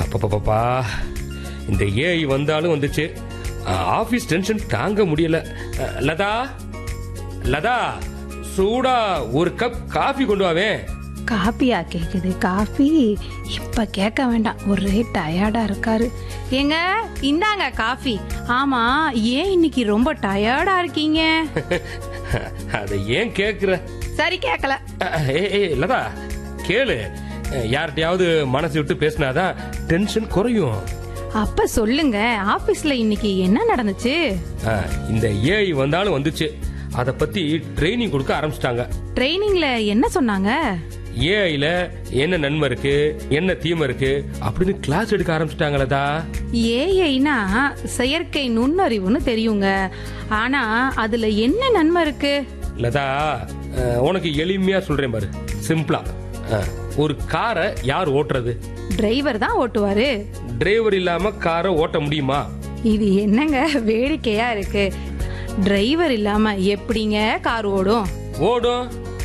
அப்பப்பப்பா இந்த ஏஐ வந்தாலும் வந்துச்சு ஆபீஸ் டென்ஷன் தாங்க முடியல அஹ், லதா லதா சூடா ஒரு கப் காஃபி கொண்டு வாவேன் காப்பியா கேக்குது காஃபி இப்ப கேட்க வேண்டாம் ஒரே டயர்டா இருக்காரு ஏங்க இந்தாங்க காஃபி ஆமா ஏன் இன்னைக்கு ரொம்ப டயர்டா இருக்கீங்க அதை ஏன் கேக்குற சரி கேட்கல அஹ், ஏய் ஏய், லதா கேளு அஹ், யார்கிட்டயாவது மனசு விட்டு பேசினாதான் டென்ஷன் குறையும் அப்ப சொல்லுங்க ஆபீஸ்ல இன்னைக்கு என்ன நடந்துச்சு அஹ், இந்த ஏஐ வந்தாலும் வந்துச்சு அதை பத்தி ட்ரைனிங் கொடுக்க ஆரம்பிச்சிட்டாங்க ட்ரைனிங்ல என்ன சொன்னாங்க ஏஐல என்ன நன்மை இருக்கு என்ன தீமை இருக்கு அப்படின்னு கிளாஸ் எடுக்க ஆரம்பிச்சிட்டாங்களதா ஏஐனா செயற்கை நுண்ணறிவுன்னு தெரியுங்க ஆனா அதுல என்ன நன்மை இருக்கு லதா அஹ், உனக்கு எளிமையா சொல்றேன் பாரு சிம்பிளா அஹ், ஒரு காரை யார் ஓட்டுறது டிரைவர் தான் ஓட்டுவாரு டிரைவர் இல்லாம காரை ஓட்ட முடியுமா இது என்னங்க வேடிக்கையா இருக்கு டிரைவர் இல்லாம எப்படிங்க கார் ஓடும் ஓடும்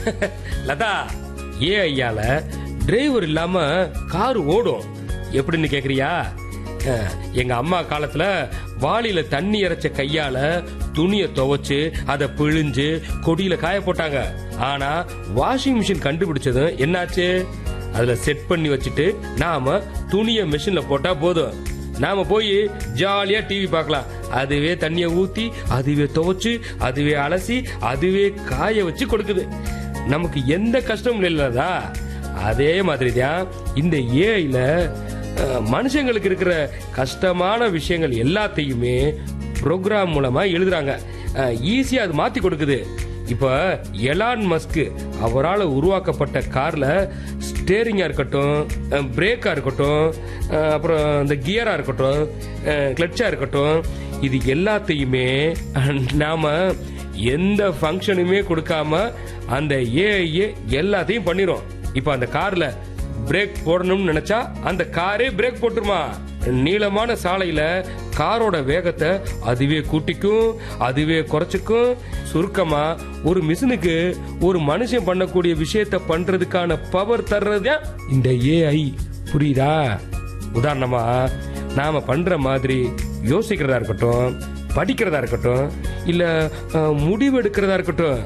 லதா ஏ ஐயால டிரைவர் இல்லாம கார் ஓடும் எப்படின்னு கேக்குறியா அஹ், எங்க அம்மா காலத்துல வாளியில தண்ணி இறைச்ச கையால துணிய துவைச்சு அதை பிழிஞ்சு கொடியில காய போட்டாங்க ஆனா வாஷிங் மிஷின் கண்டுபிடிச்சதும் என்னாச்சு அதுல செட் பண்ணி வச்சுட்டு நாம துணிய மிஷின்ல போட்டா போதும் நாம போய் ஜாலியா டிவி பார்க்கலாம் அதுவே தண்ணிய ஊத்தி அதுவே துவைச்சு அதுவே அலசி அதுவே காய வச்சு கொடுக்குது நமக்கு எந்த கஷ்டமும் இல்லதா அதே மாதிரி தான் இந்த ஏஐல மனுஷங்களுக்கு இருக்கிற கஷ்டமான விஷயங்கள் எல்லாத்தையுமே ப்ரோக்ராம் மூலமா எழுதுறாங்க ஈஸியா அது மாத்தி கொடுக்குது இப்ப எலான் மஸ்க் அவரால் உருவாக்கப்பட்ட கார்ல ஸ்டேரிங்கா இருக்கட்டும் பிரேக்கா இருக்கட்டும் அஹ், அப்புறம் இந்த கியரா இருக்கட்டும் கிளட்சா இருக்கட்டும் இது எல்லாத்தையுமே அஹ், நாம எந்த ஃபங்க்ஷனுமே கொடுக்காம அந்த ஏஐ எல்லாத்தையும் பண்ணிரும் இப்ப அந்த கார்ல பிரேக் போடணும்னு நினைச்சா அந்த காரே பிரேக் போட்டுருமா நீளமான சாலையில காரோட வேகத்தை அதுவே கூட்டிக்கும் அதுவே குறைச்சிக்கும் சுருக்கமா ஒரு மிஷினுக்கு ஒரு மனுஷன் பண்ணக்கூடிய விஷயத்த பண்றதுக்கான பவர் தர்றது இந்த ஏஐ புரியுதா உதாரணமா நாம பண்ற மாதிரி யோசிக்கிறதா இருக்கட்டும் படிக்கிறதா இருக்கட்டும் இல்ல அஹ், முடிவு எடுக்கிறதா இருக்கட்டும்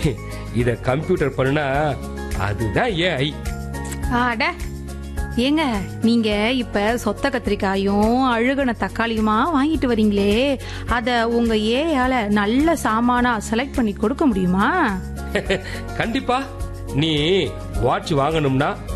இத கம்ப்யூட்டர் பண்ணுனா அதுதான் ஏஐ ஆட ஏங்க நீங்க இப்ப சொத்த கத்திரிக்காயும் அழுகுன தக்காளியுமா வாங்கிட்டு வரீங்களே அத உங்க ஏயால நல்ல சாமானா செலக்ட் பண்ணி கொடுக்க முடியுமா கண்டிப்பா நீ வாட்ச் வாங்கணும்னா